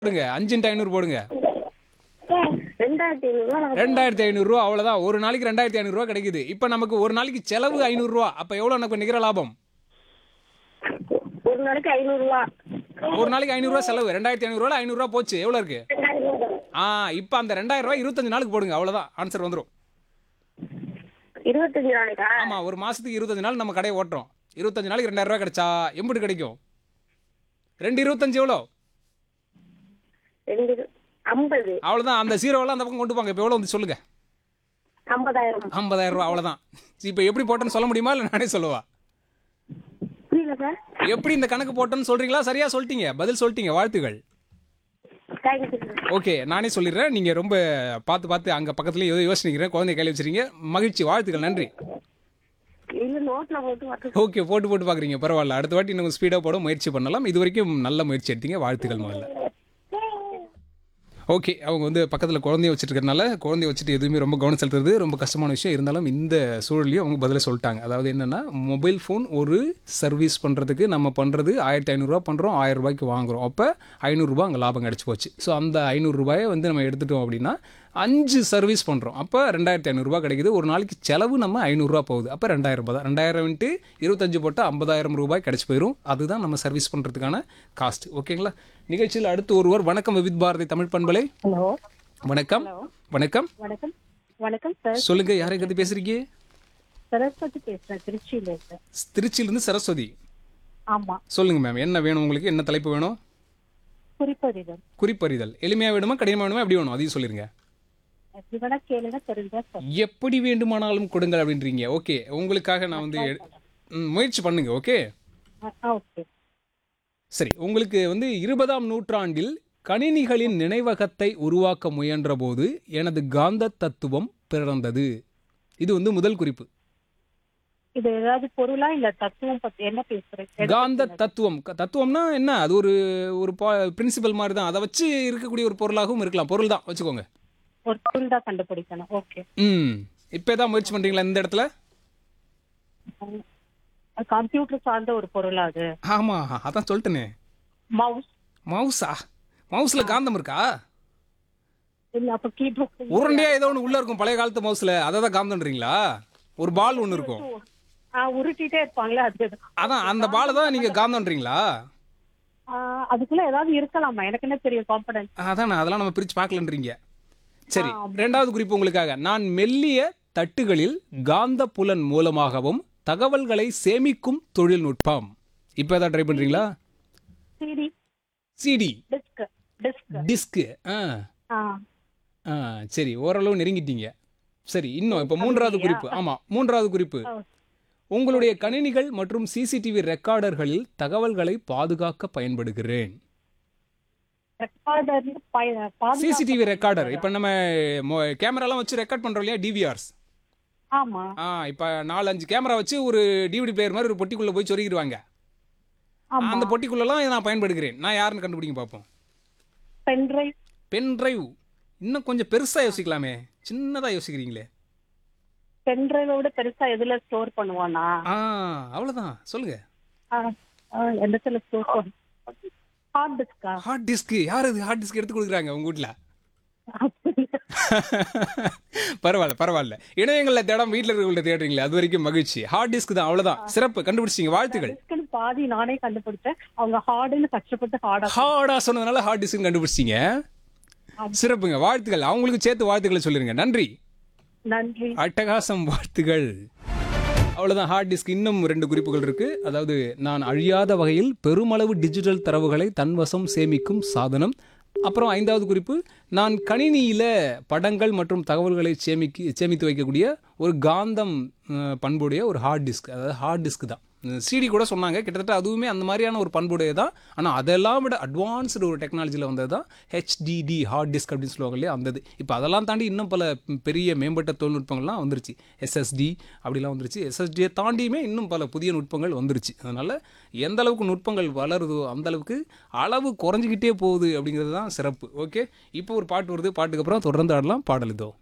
போடுங்க அஞ்சுன்ட்டு ஐநூறு போடுங்க ரெண்டாயிரத்தி ஐநூறுவா ரெண்டாயிரத்தி ஐநூறுரூவா அவ்வளோதான் ஒரு நாளைக்கு ரெண்டாயிரத்தி ஐநூறுரூவா கிடைக்குது இப்போ நமக்கு ஒரு நாளைக்கு செலவு ஐநூறுரூவா அப்போ எவ்வளோ நமக்கு நிகர லாபம் ஒரு நாளைக்கு ஐநூறுவா ஒரு நாளைக்கு ஐநூறுரூவா செலவு ரெண்டாயிரத்தி ஐநூறுரூவா ஐநூறுரூவா போச்சு எவ்வளோ இருக்கு ஆ இப்போ அந்த ரெண்டாயிரம் ரூபாய் இருபத்தஞ்சு நாளுக்கு போடுங்க அவ்வளோதான் ஆன்சர் வந்துடும் இருபத்தஞ்சு நாளைக்கா ஆமாம் ஒரு மாதத்துக்கு இருபத்தஞ்சு நாள் நம்ம கடையை ஓட்டுறோம் இருபத்தஞ்சு நாளைக்கு ரெண்டாயிரம் ரூபாய் கிடைச்சா எம்பிட்டு கிடைக்கும் ரெண்டு இருபத்தஞ்சு எவ்வளோ ரெண்டு இரு- ஐம்பது அவ்வளோதான் அந்த ஜீரோவெல்லாம் அந்த பக்கம் கொண்டு போங்க இப்போ எவ்வளோ வந்து சொல்லுங்க ஐம்பதாயிரம் ஐம்பதாயிரம் ரூபா அவ்வளோதான் இப்போ எப்படி போட்டேன்னு சொல்ல முடியுமா இல்லை நானே சொல்லவா புரியல சார் எப்படி இந்த கணக்கு போட்டேன்னு சொல்றீங்களா சரியா சொல்லிட்டீங்க பதில் சொல்லிட்டீங்க வாழ்த்துக்கள் தேங்க்யூ சார் ஓகே நானே சொல்லிடுறேன் நீங்கள் ரொம்ப பார்த்து பார்த்து அங்கே பக்கத்துலேயே ஏதோ யோசிக்கிறேன் குழந்தை கையில் வச்சிருக்கீங்க மகிழ்ச்சி வாழ்த்துக்கள் நன்றி இல்ல நோட்ல போட்டு வரேன் ஓகே போட்டு போட்டு பார்க்குறீங்க பரவாயில்ல அடுத்த வாட்டி இன்னும் ஸ்பீடாக போட முயற்சி பண்ணலாம் இது வரைக்கும் நல்ல முயற்சி எடுத்தீங்க வாழ்த்துக்கள் முதல்ல ஓகே அவங்க வந்து பக்கத்தில் குழந்தைய வச்சுட்டு இருக்கறனால குழந்தைய வச்சுட்டு எதுவுமே ரொம்ப கவனம் செலுத்துறது ரொம்ப கஷ்டமான விஷயம் இருந்தாலும் இந்த சூழலையும் அவங்க பதில சொல்லிட்டாங்க அதாவது என்னென்னா மொபைல் ஃபோன் ஒரு சர்வீஸ் பண்ணுறதுக்கு நம்ம பண்ணுறது ஆயிரத்தி ஐநூறுரூவா பண்ணுறோம் ஆயிரம் ரூபாய்க்கு வாங்குறோம் அப்போ ஐநூறுரூபா அங்கே லாபம் கிடச்சி போச்சு ஸோ அந்த ஐநூறுரூபாயை வந்து நம்ம எடுத்துட்டோம் அப்படின்னா அஞ்சு சர்வீஸ் பண்ணுறோம் அப்போ ரெண்டாயிரத்தி ஐநூறுரூவா கிடைக்குது ஒரு நாளைக்கு செலவு நம்ம ஐநூறுரூவா போகுது அப்போ ரெண்டாயிரம் ரூபாய் தான் ரெண்டாயிரம் இன்ட்டு இருபத்தஞ்சு போட்டால் ஐம்பதாயிரம் ரூபாய் கிடச்சி போயிடும் அதுதான் நம்ம சர்வீஸ் பண்ணுறதுக்கான காஸ்ட் ஓகேங்களா நிகழ்ச்சியில் அடுத்து ஒருவர் வணக்கம் விவித் பாரதி தமிழ் பண்பலை ஹலோ வணக்கம் வணக்கம் வணக்கம் வணக்கம் சார் சொல்லுங்க யாரை கத்து பேசுறீங்க சரஸ்வதி பேசுறேன் திருச்சியில இருந்து திருச்சியிலிருந்து சரஸ்வதி ஆமா சொல்லுங்க மேம் என்ன வேணும் உங்களுக்கு என்ன தலைப்பு வேணும் குறிப்பறிதல் குறிப்பறிதல் எளிமையாக வேணுமா கடினமாக வேணுமா எப்படி வேணும் அதையும் சொல்லிருங்க எப்படி வேணா கேளுங்க தெரிஞ்சா சார் எப்படி வேண்டுமானாலும் கொடுங்கள் அப்படின்றீங்க ஓகே உங்களுக்காக நான் வந்து எடு- ம், முயற்சி பண்ணுங்க ஓகே ஓகே சரி உங்களுக்கு வந்து இருபதாம் நூற்றாண்டில் கணினிகளின் நினைவகத்தை உருவாக்க முயன்றபோது எனது காந்த தத்துவம் பிறந்தது இது வந்து முதல் குறிப்பு இது ஏதாவது பொருளா இல்ல தத்துவம் பத்தி என்ன பேசுறேன் காந்த தத்துவம் க- தத்துவம்னா என்ன அது ஒரு ஒரு பிரின்சிபல் மாதிரி தான் அதை வச்சு இருக்கக்கூடிய ஒரு பொருளாகவும் இருக்கலாம் பொருள் தான் வச்சுக்கோங்க ஒரு பொருள் தான் கண்டுபிடிக்கணும் ஓகே ம் இப்போ தான் முயற்சி பண்ணுறீங்களா இந்த இடத்துல கம்ப்யூட்டர் சார்ந்த ஒரு பொருளா அது ஆமாம் அதான் சொல்லிட்டேனே மவுஸ் மவுஸா மவுஸில் காந்தம் இருக்கா இல்ல அப்ப கீபோர்ட் உருண்டையா ஏதோ ஒன்று உள்ள இருக்கும் பழைய காலத்து மவுஸ்ல அதை தான் காந்தன்றீங்களா ஒரு பால் ஒன்று இருக்கும் உருட்டிட்டே இருப்பாங்களே அது அதான் அந்த பால் தான் நீங்க காந்தன்றீங்களா ஆ, அதுக்குள்ள ஏதாவது இருக்கலாமா எனக்கு என்ன தெரியும் காம்பனன்ட் அதான் அதெல்லாம் நம்ம பிரிச்சு பார்க்கலன்றீங்க சரி ரெண்டாவது குறிப்பு உங்களுக்காக நான் மெல்லிய தட்டுகளில் காந்த புலன் மூலமாகவும் தகவல்களை சேமிக்கும் தொழில்நுட்பம் இப்போ ஏதாவது ட்ரை பண்றீங்களா CD CD disc disc disc ஆ ஆ ஆ சரி ஓரளவு நெருங்கிட்டீங்க சரி இன்னும் இப்போ மூன்றாவது குறிப்பு ஆமா மூன்றாவது குறிப்பு ஆ. உங்களுடைய கணினிகள் மற்றும் சிசிடிவி ரெக்கார்டர்களில் தகவல்களை பாதுகாக்க பயன்படுகிறேன் ரெக்கார்டர் சிசிடிவி ரெக்கார்டர் இப்போ நம்ம மொ- கேமராலாம் வச்சு ரெக்கார்ட் பண்றோம் இல்லையா டிவிஆர்ஸ் ஆமா ஆ இப்போ நாலு அஞ்சு கேமரா வச்சு ஒரு டிவிடி பிளேயர் மாதிரி ஒரு பொட்டிக்குள்ள போய் சொருகிடுவாங்க ஆமா அந்த பொட்டிக்குள்ளலாம் இதை நான் பயன்படுகிறேன் நான் யாருன்னு கண்டுபிடிங்க பார்ப்போம் பென்ட்ரைவ் பென் டிரைவ் இன்னும் கொஞ்சம் பெருசா யோசிக்கலாமே சின்னதா யோசிக்கிறீங்களே பென்ட்ரைவை விட பெருசா எதுல ஸ்டோர் பண்ணுவானா ஆ அவ்வளவுதான் சொல்லுங்க ஆ, ஆ, எந்தத்துல ஸ்டோர் பண்ண ஹார்ட் டிஸ்கா ஹார்ட் டிஸ்க் யார் அது ஹார்ட் டிஸ்க் எடுத்து கொடுக்குறாங்க உங்க வீட்ல பரவாயில்ல பரவாயில்ல இணையங்களில் தேடாம வீட்டில் இருக்கிறவங்கள்ட்ட தேடுறீங்களே அது வரைக்கும் மகிழ்ச்சி ஹார்ட் டிஸ்க் தான் அவ்வளவுதான் சிறப்பு கண்டுபிடிச்சிங்க வாழ்த்துக்கள் டிஸ்க்னு பாதி நானே கண்டுபிடிச்சேன் அவங்க ஹார்டுன்னு கஷ்டப்பட்டு ஹார்டா ஹார்டா சொன்னதுனால ஹார்ட் டிஸ்க் கண்டுபிடிச்சிங்க சிறப்புங்க வாழ்த்துக்கள் அவங்களுக்கு சேர்த்து வாழ்த்துக்களை சொல்லிருங்க நன்றி நன்றி அட்டகாசம் வாழ்த்துகள் அவ்வளவுதான் ஹார்ட் டிஸ்க் இன்னும் ரெண்டு குறிப்புகள் இருக்கு அதாவது நான் அழியாத வகையில் பெருமளவு டிஜிட்டல் தரவுகளை தன்வசம் சேமிக்கும் சாதனம் அப்புறம் ஐந்தாவது குறிப்பு நான் கணினியில படங்கள் மற்றும் தகவல்களை சேமிக்கி சேமித்து வைக்கக்கூடிய ஒரு காந்தம் அஹ், பண்புடைய ஒரு ஹார்ட் டிஸ்க் அதாவது ஹார்ட் டிஸ்க் தான் சிடி கூட சொன்னாங்க கிட்டத்தட்ட அதுவுமே அந்த மாதிரியான ஒரு பண்புடைய தான் ஆனால் அதெல்லாம் விட அட்வான்ஸ்டு ஒரு டெக்னாலஜியில் வந்தது தான் ஹெச்டிடி ஹார்ட் டிஸ்க் அப்படின்னு சொல்லுவாங்க இல்லையா அந்த இது இப்போ அதெல்லாம் தாண்டி இன்னும் பல பெரிய மேம்பட்ட தொழில்நுட்பங்கள்லாம் வந்துருச்சு எஸ்எஸ்டி அப்படிலாம் வந்துருச்சு எஸ்எஸ்டியை தாண்டியுமே இன்னும் பல புதிய நுட்பங்கள் வந்துருச்சு அதனால் எந்த அளவுக்கு நுட்பங்கள் வளருதோ அந்த அளவுக்கு அளவு குறைஞ்சிக்கிட்டே போகுது அப்படிங்கிறது தான் சிறப்பு ஓகே இப்போ ஒரு பாட்டு வருது பாட்டுக்கு அப்புறம் தொடர்ந்து ஆடலாம் பாடல் இதோ